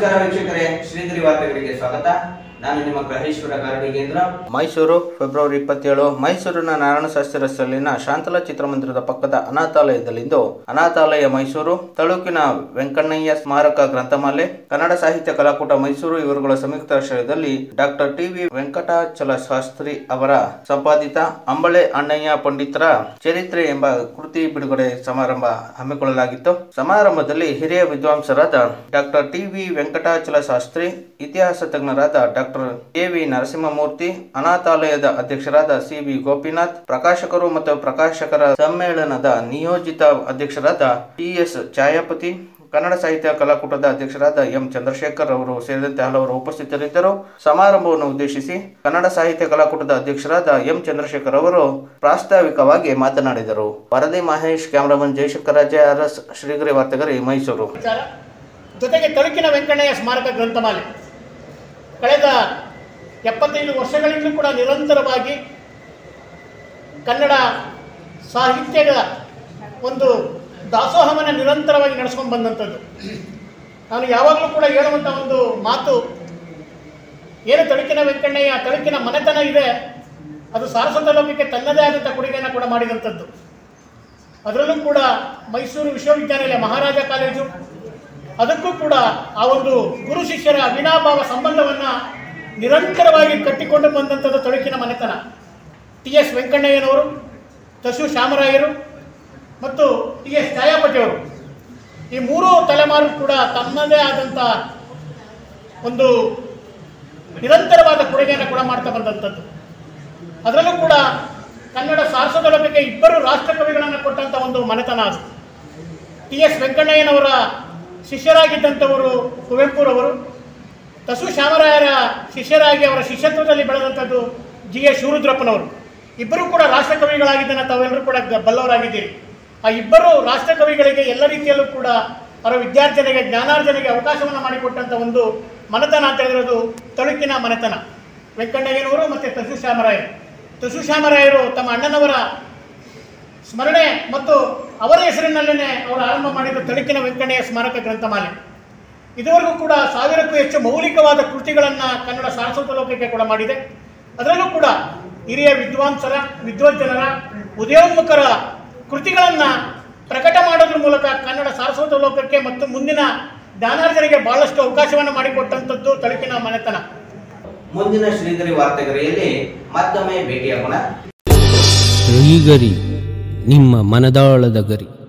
ನಮಸ್ಕಾರ ವೀಕ್ಷಕರೇ ಶ್ರೀಗಿರಿ ವಾರ್ತೆಗಳಿಗೆ ಸ್ವಾಗತ ನಾನು ನಿಮ್ಮ ಗ್ರಹೇಶ್ವರ ಗಾರ್ಡಿಗೇಂದ್ರ ಮೈಸೂರು ಫೆಬ್ರವರಿ ಇಪ್ಪತ್ತೇಳು ಮೈಸೂರಿನ ನಾರಾಯಣಶಾಸ್ತ್ರಿ ರಸ್ತೆಯಲ್ಲಿನ ಶಾಂತಲಾ ಚಿತ್ರಮಂದಿರದ ಪಕ್ಕದ ಅನಾಥಾಲಯದಲ್ಲಿಂದು ಅನಾಥಾಲಯ ಮೈಸೂರು ತಾಲೂಕಿನ ವೆಂಕಣ್ಣಯ್ಯ ಸ್ಮಾರಕ ಗ್ರಂಥಮಾಲೆ ಕನ್ನಡ ಸಾಹಿತ್ಯ ಕಲಾಕೂಟ ಮೈಸೂರು ಇವರುಗಳ ಸಂಯುಕ್ತ ಆಶ್ರಯದಲ್ಲಿ doctor T V Venkatachala Shastri ಅವರ ಸಂಪಾದಿತ ಅಂಬಳೆ ಅಣ್ಣಯ್ಯ ಪಂಡಿತರ ಚರಿತ್ರೆ ಎಂಬ ಕೃತಿ ಬಿಡುಗಡೆ ಸಮಾರಂಭ ಹಮ್ಮಿಕೊಳ್ಳಲಾಗಿತ್ತು ಸಮಾರಂಭದಲ್ಲಿ ಹಿರಿಯ ವಿದ್ವಾಂಸರಾದ doctor T V Venkatachala Shastri ಇತಿಹಾಸ ತಜ್ಞರಾದ ಡಾಕ್ಟರ್ ಎ ವಿ ನರಸಿಂಹಮೂರ್ತಿ ಅನಾಥಾಲಯದ ಅಧ್ಯಕ್ಷರಾದ ಸಿ ವಿ ಗೋಪಿನಾಥ್ ಪ್ರಕಾಶಕರು ಮತ್ತು ಪ್ರಕಾಶಕರ ಸಮ್ಮೇಳನದ ನಿಯೋಜಿತ ಅಧ್ಯಕ್ಷರಾದ ಟಿ ಎಸ್ ಛಾಯಾಪತಿ ಕನ್ನಡ ಸಾಹಿತ್ಯ ಕಲಾಕೂಟದ ಅಧ್ಯಕ್ಷರಾದ ಎಂ ಚಂದ್ರಶೇಖರ್ ಅವರು ಸೇರಿದಂತೆ ಹಲವರು ಉಪಸ್ಥಿತರಿದ್ದರು ಸಮಾರಂಭವನ್ನು ಉದ್ದೇಶಿಸಿ ಕನ್ನಡ ಸಾಹಿತ್ಯ ಕಲಾಕೂಟದ ಅಧ್ಯಕ್ಷರಾದ ಎಂ ಚಂದ್ರಶೇಖರ್ ಅವರು ಪ್ರಾಸ್ತಾವಿಕವಾಗಿ ಮಾತನಾಡಿದರು ವರದಿ Mahesh cameraman Jayashankar Raje R S Shrigiri ವಾರ್ತೆಗರಿ ಮೈಸೂರು ವಿಚಾರ ಜೊತೆಗೆ ತಳುಕಿನ ವೆಂಕಣ್ಣಯ್ಯ ಸ್ಮಾರಕ ಗ್ರಂಥಮಾಲೆ ಕಳೆದ ಎಪ್ಪತ್ತೈದು ವರ್ಷಗಳಿಂದಲೂ ಕೂಡ ನಿರಂತರವಾಗಿ ಕನ್ನಡ ಸಾಹಿತ್ಯದ ಒಂದು ದಾಸೋಹವನ್ನು ನಿರಂತರವಾಗಿ ನಡೆಸ್ಕೊಂಡು ಬಂದಂಥದ್ದು ನಾನು ಯಾವಾಗಲೂ ಕೂಡ ಹೇಳುವಂಥ ಒಂದು ಮಾತು ಏನು ತಳುಕಿನ ವೆಂಕಣ್ಣಯ್ಯ ತಳುಕಿನ ಮನೆತನ ಇದೆ ಅದು ಸಾರಸ್ವತ ಲೋಕಕ್ಕೆ ತನ್ನದೇ ಆದಂಥ ಕೊಡುಗೆಯನ್ನು ಕೂಡ ಮಾಡಿದಂಥದ್ದು ಅದರಲ್ಲೂ ಕೂಡ ಮೈಸೂರು ವಿಶ್ವವಿದ್ಯಾನಿಲಯ ಮಹಾರಾಜ ಕಾಲೇಜು ಅದಕ್ಕೂ ಕೂಡ ಆ ಒಂದು ಗುರು ಶಿಷ್ಯರ ಅವಿನಾಭಾವ ಸಂಬಂಧವನ್ನು ನಿರಂತರವಾಗಿ ಕಟ್ಟಿಕೊಂಡು ಬಂದಂಥದ್ದು ತಳುಕಿನ ಮನೆತನ ಟಿ ಎಸ್ ವೆಂಕಣ್ಣಯ್ಯನವರು ತಸು ಶ್ಯಾಮರಾಯರು ಮತ್ತು ಟಿ ಎಸ್ ಛಾಯಾಪತಿಯವರು ಈ ಮೂರೂ ತಲೆಮಾರು ಕೂಡ ತಮ್ಮದೇ ಆದಂಥ ಒಂದು ನಿರಂತರವಾದ ಕೊಡುಗೆಯನ್ನು ಕೂಡ ಮಾಡ್ತಾ ಬಂದಂಥದ್ದು ಅದರಲ್ಲೂ ಕೂಡ ಕನ್ನಡ ಸಾರಸ್ವತ ಲೋಕಕ್ಕೆ ಇಬ್ಬರು ರಾಷ್ಟ್ರಕವಿಗಳನ್ನು ಕೊಟ್ಟಂಥ ಒಂದು ಮನೆತನ ಅದು ಟಿ ಎಸ್ ವೆಂಕಣ್ಣಯ್ಯನವರ ಶಿಷ್ಯರಾಗಿದ್ದಂಥವರು ಕುವೆಂಪುರವರು ತಸು ಶ್ಯಾಮರಾಯರ ಶಿಷ್ಯರಾಗಿ ಅವರ ಶಿಷ್ಯತ್ವದಲ್ಲಿ ಬೆಳೆದಂಥದ್ದು ಜಿ ಎಸ್ ಶಿವರುದ್ರಪ್ಪನವರು ಇಬ್ಬರು ಕೂಡ ರಾಷ್ಟ್ರಕವಿಗಳಾಗಿದ್ದನ್ನು ತಾವೆಲ್ಲರೂ ಕೂಡ ಗ- ಬಲ್ಲವರಾಗಿದ್ದೀರಿ ಆ ಇಬ್ಬರು ರಾಷ್ಟ್ರಕವಿಗಳಿಗೆ ಎಲ್ಲ ರೀತಿಯಲ್ಲೂ ಕೂಡ ಅವರ ವಿದ್ಯಾರ್ಜನೆಗೆ ಜ್ಞಾನಾರ್ಜನೆಗೆ ಅವಕಾಶವನ್ನು ಮಾಡಿಕೊಟ್ಟಂಥ ಒಂದು ಮನೆತನ ಅಂತ ಹೇಳಿರೋದು ತಳುಕಿನ ಮನೆತನ ವೆಂಕಣ್ಣಯ್ಯನವರು ಮತ್ತು ತಸು ಶ್ಯಾಮರಾಯರು ತಸು ಶ್ಯಾಮರಾಯರು ತಮ್ಮ ಅಣ್ಣನವರ ಸ್ಮರಣೆ ಮತ್ತು ಅವರ ಹೆಸರಿನಲ್ಲೇ ಅವರು ಆರಂಭ ಮಾಡಿದ ತಳುಕಿನ ವೆಂಕಣ್ಣಯ್ಯ ಸ್ಮಾರಕ ಗ್ರಂಥಮಾಲೆ ಇದುವರೆಗೂ ಕೂಡ ಸಾವಿರಕ್ಕೂ ಹೆಚ್ಚು ಮೌಲಿಕವಾದ ಕೃತಿಗಳನ್ನು ಕನ್ನಡ ಸಾರಸ್ವತ ಲೋಕಕ್ಕೆ ಕೂಡ ಮಾಡಿದೆ ಅದರಲ್ಲೂ ಕೂಡ ಹಿರಿಯ ವಿದ್ವಾಂಸರ ವಿದ್ವಜ್ಜನರ ಉದಯೋನ್ಮುಖರ ಕೃತಿಗಳನ್ನು ಪ್ರಕಟ ಮಾಡೋದ್ರ ಮೂಲಕ ಕನ್ನಡ ಸಾರಸ್ವತ ಲೋಕಕ್ಕೆ ಮತ್ತು ಮುಂದಿನ ಜ್ಞಾನಾರ್ಜನೆಗೆ ಬಹಳಷ್ಟು ಅವಕಾಶವನ್ನು ಮಾಡಿಕೊಟ್ಟಂಥದ್ದು ತಳುಕಿನ ಮನೆತನ ಮುಂದಿನ ಶ್ರೀಗಿರಿ ವಾರ್ತೆಗರಿಯಲ್ಲಿ ಮತ್ತೊಮ್ಮೆ ಭೇಟಿಯಾಗೋಣ ಶ್ರೀಗರಿ ನಿಮ್ಮ ಮನದಾಳದ ಗರಿ